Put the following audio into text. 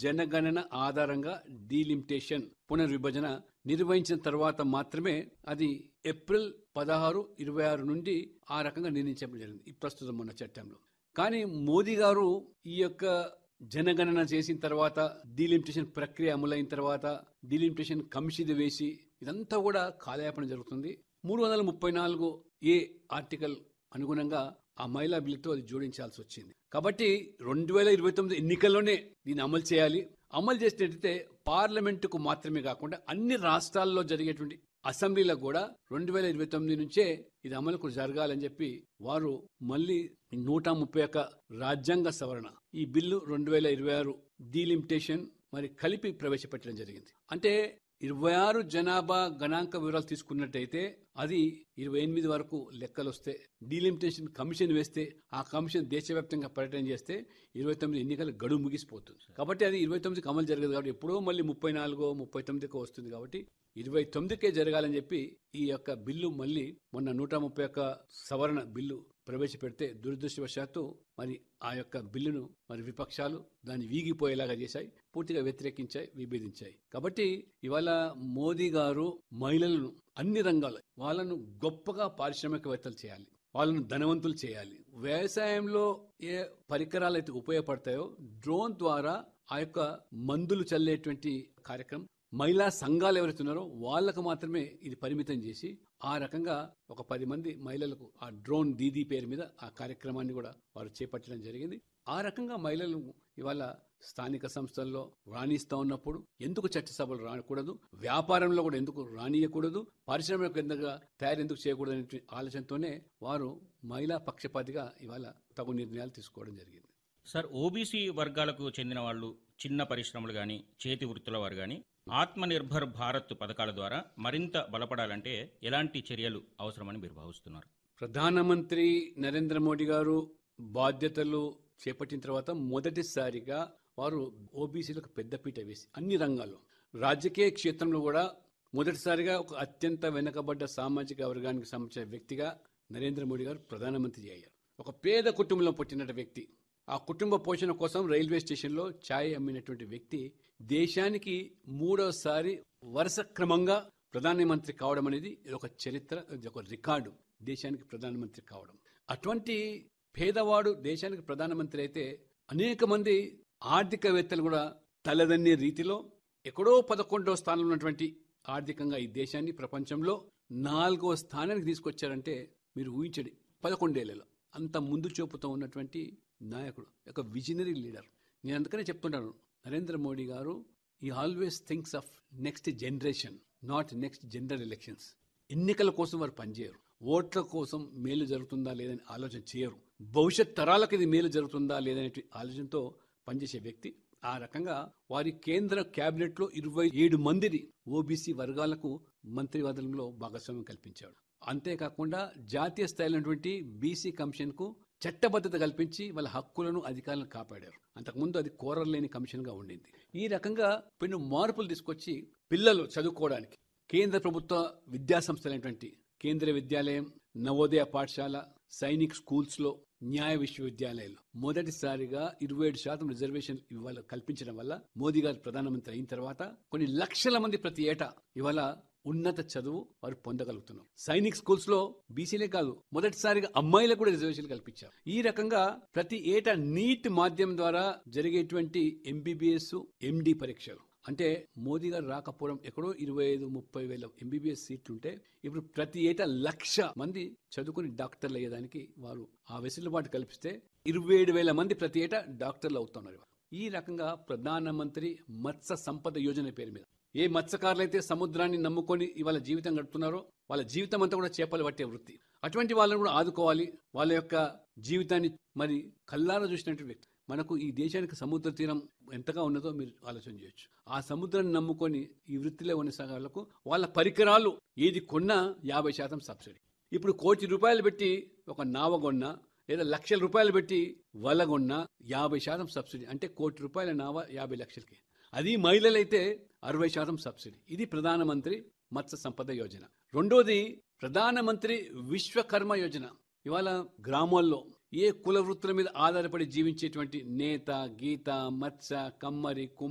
జనగణన ఆధారంగా డీలిమిటేషన్ పునర్విభజన నిర్వహించిన తర్వాత మాత్రమే అది ఏప్రిల్ పదహారు ఇరవై ఆరు నుండి ఆ రకంగా నిర్ణయించడం జరిగింది ఈ ప్రస్తుతం ఉన్న చట్టంలో కానీ మోదీ గారు ఈ యొక్క జనగణన చేసిన తర్వాత డీలిమిటేషన్ ప్రక్రియ అమలైన తర్వాత డీలిమిటేషన్ కమిషన్ వేసి ఇదంతా కూడా కాలయాపన జరుగుతుంది మూడు వందల ముప్పై నాలుగు ఏ ఆర్టికల్ అనుగుణంగా ఆ మహిళా బిల్లుతో అది జోడించాల్సి వచ్చింది కాబట్టి రెండు వేల ఇరవై తొమ్మిది ఎన్నికల్లోనే దీన్ని అమలు చేయాలి అమలు చేసినట్టయితే పార్లమెంటుకు మాత్రమే కాకుండా అన్ని రాష్ట్రాల్లో జరిగేటువంటి అసెంబ్లీలకు కూడా రెండు వేల ఇరవై తొమ్మిది నుంచే ఇది అమలుకు జరగాలని చెప్పి వారు మళ్ళీ నూట ముప్పై ఒక్క రాజ్యాంగ సవరణ ఈ బిల్లు రెండు వేల ఇరవై ఆరు డీలిమిటేషన్ మరి కలిపి ప్రవేశపెట్టడం జరిగింది అంటే ఇరవై ఆరు జనాభా గణాంక వివరాలు తీసుకున్నట్టయితే అది ఇరవై ఎనిమిది వరకు లెక్కలు వస్తే డీలిమిటేషన్ కమిషన్ వేస్తే ఆ కమిషన్ దేశవ్యాప్తంగా పర్యటన చేస్తే ఇరవై తొమ్మిది ఎన్నికల గడువు ముగిసిపోతుంది కాబట్టి అది ఇరవై తొమ్మిదికి అమలు జరగదు కాబట్టి ఎప్పుడో మళ్ళీ ముప్పై నాలుగో ముప్పై తొమ్మిదికో వస్తుంది కాబట్టి ఇరవై తొమ్మిదికే జరగాలని చెప్పి ఈ యొక్క బిల్లు మళ్ళీ మొన్న నూట ముప్పై ఒక్క సవరణ బిల్లు ప్రవేశపెడితే దురదృష్టవశాత్తు మరి ఆ యొక్క బిల్లును మరి విపక్షాలు దాన్ని వీగిపోయేలాగా చేశాయి పూర్తిగా వ్యతిరేకించాయి విభేదించాయి కాబట్టి ఇవాళ మోదీ గారు మహిళలను అన్ని రంగాల వాళ్ళను గొప్పగా పారిశ్రామికవేత్తలు చేయాలి వాళ్ళను ధనవంతులు చేయాలి వ్యవసాయంలో ఏ పరికరాలు అయితే ఉపయోగపడతాయో డ్రోన్ ద్వారా ఆ యొక్క మందులు చల్లేటువంటి కార్యక్రమం మహిళా సంఘాలు ఎవరైతే ఉన్నారో వాళ్ళకు మాత్రమే ఇది పరిమితం చేసి ఆ రకంగా ఒక పది మంది మహిళలకు ఆ డ్రోన్ దీదీ పేరు మీద ఆ కార్యక్రమాన్ని కూడా వారు చేపట్టడం జరిగింది ఆ రకంగా మహిళలు ఇవాళ స్థానిక సంస్థల్లో రాణిస్తా ఉన్నప్పుడు ఎందుకు చట్టసభలు రాకూడదు వ్యాపారంలో కూడా ఎందుకు రానియకూడదు పారిశ్రామిక కేంద్రంగా తయారు ఎందుకు చేయకూడదు అనే ఆలోచనతోనే వారు మహిళా పక్షపాతిగా ఇవాళ తగు నిర్ణయాలు తీసుకోవడం జరిగింది సార్ ఓబీసీ వర్గాలకు చెందిన వాళ్ళు చిన్న పరిశ్రమలు కానీ చేతి వృత్తుల వారు కానీ ఆత్మ నిర్భర్ భారత్ పథకాల ద్వారా మరింత బలపడాలంటే ఎలాంటి చర్యలు అవసరమని మీరు భావిస్తున్నారు ప్రధానమంత్రి నరేంద్ర మోడీ గారు బాధ్యతలు చేపట్టిన తర్వాత మొదటిసారిగా వారు ఓబీసీలకు పెద్దపీట వేసి అన్ని రంగాల్లో రాజకీయ క్షేత్రంలో కూడా మొదటిసారిగా ఒక అత్యంత వెనుకబడ్డ సామాజిక వర్గానికి సంబంధించిన వ్యక్తిగా నరేంద్ర మోడీ గారు ప్రధానమంత్రి అయ్యారు ఒక పేద కుటుంబంలో పుట్టిన వ్యక్తి ఆ కుటుంబ పోషణ కోసం రైల్వే స్టేషన్లో ఛాయ్ అమ్మినటువంటి వ్యక్తి దేశానికి మూడోసారి వరుస క్రమంగా ప్రధానమంత్రి కావడం అనేది ఇది ఒక చరిత్ర ఇది ఒక రికార్డు దేశానికి ప్రధానమంత్రి కావడం అటువంటి పేదవాడు దేశానికి ప్రధానమంత్రి అయితే అనేక మంది ఆర్థికవేత్తలు కూడా తలదన్నే రీతిలో ఎక్కడో పదకొండవ స్థానంలో ఉన్నటువంటి ఆర్థికంగా ఈ దేశాన్ని ప్రపంచంలో నాలుగో స్థానానికి తీసుకొచ్చారంటే మీరు ఊహించండి పదకొండేళ్లలో అంత ముందు చూపుతో ఉన్నటువంటి నాయకుడు ఒక విజనరీ లీడర్ నేను అందుకనే చెప్తున్నాను నరేంద్ర మోడీ గారు ఈ always thinks of next generation not next general elections ఎన్నికల కోసం వారు పనిచేయరు ఓట్ల కోసం మేలు జరుగుతుందా లేదని ఆలోచన చేయరు భవిష్యత్ తరాలకు ఇది మేలు జరుగుతుందా లేదనే ఆలోచనతో పనిచేసే వ్యక్తి ఆ రకంగా వారి కేంద్ర కేబినెట్ లో ఇరవై ఏడు మందిని ఓబీసీ వర్గాలకు మంత్రివర్గంలో భాగస్వామ్యం కల్పించాడు అంతేకాకుండా జాతీయ స్థాయిలోటువంటి బీసీ కమిషన్ కు చట్టబద్ధత కల్పించి వాళ్ళ హక్కులను అధికారులను కాపాడారు అంతకుముందు అది కోరలేని కమిషన్ గా ఉండింది ఈ రకంగా కొన్ని మార్పులు తీసుకొచ్చి పిల్లలు చదువుకోవడానికి కేంద్ర ప్రభుత్వ విద్యా సంస్థలైనటువంటి కేంద్ర విద్యాలయం నవోదయ పాఠశాల సైనిక్ స్కూల్స్ లో న్యాయ విశ్వవిద్యాలయాలు మొదటిసారిగా ఇరవై ఏడు శాతం రిజర్వేషన్ ఇవాళ కల్పించడం వల్ల మోదీ గారు ప్రధానమంత్రి అయిన తర్వాత కొన్ని లక్షల మంది ప్రతి ఏటా ఇవాళ ఉన్నత చదువు వారు పొందగలుగుతున్నారు సైనిక్ స్కూల్స్ లో బీసీలే కాదు మొదటిసారిగా అమ్మాయిలకు కూడా రిజర్వేషన్ కల్పించారు ఈ రకంగా ప్రతి ఏటా నీట్ మాధ్యమం ద్వారా జరిగేటువంటి ఎంబీబీఎస్ ఎండి పరీక్షలు అంటే మోదీ గారు రాకపోవడం ఎక్కడో ఇరవై ఐదు ముప్పై వేల ఎంబీబీఎస్ సీట్లుంటే ఇప్పుడు ప్రతి ఏటా లక్ష మంది చదువుకుని డాక్టర్లు అయ్యేదానికి వారు ఆ వెసులుబాటు కల్పిస్తే ఇరవై ఏడు వేల మంది ప్రతి ఏటా డాక్టర్లు అవుతున్నారు ఈ రకంగా ప్రధానమంత్రి మత్స్య సంపద యోజన పేరు మీద ఏ మత్స్యకారులైతే సముద్రాన్ని నమ్ముకొని ఇవాళ జీవితం గడుపుతున్నారో వాళ్ళ జీవితం అంతా కూడా చేపలు పట్టే వృత్తి అటువంటి వాళ్ళని కూడా ఆదుకోవాలి వాళ్ళ యొక్క జీవితాన్ని మరి కల్లారా చూసినటువంటి వ్యక్తి మనకు ఈ దేశానికి సముద్ర తీరం ఎంతగా ఉన్నదో మీరు ఆలోచన చేయొచ్చు ఆ సముద్రాన్ని నమ్ముకొని ఈ వృత్తిలో ఉన్న సంఘాలకు వాళ్ళ పరికరాలు ఏది కొన్నా యాభై శాతం సబ్సిడీ ఇప్పుడు కోటి రూపాయలు పెట్టి ఒక నావ కొన్నా లేదా లక్షల రూపాయలు పెట్టి వల కొన్నా యాభై శాతం సబ్సిడీ అంటే కోటి రూపాయల నావ యాభై లక్షలకి అది మహిళలైతే అరవై శాతం సబ్సిడీ ఇది ప్రధానమంత్రి మత్స్య సంపద యోజన రెండోది ప్రధానమంత్రి విశ్వకర్మ యోజన ఇవాళ గ్రామాల్లో ఏ కుల వృత్తుల మీద ఆధారపడి జీవించేటువంటి నేత గీత మత్స్య కమ్మరి కుమ్మ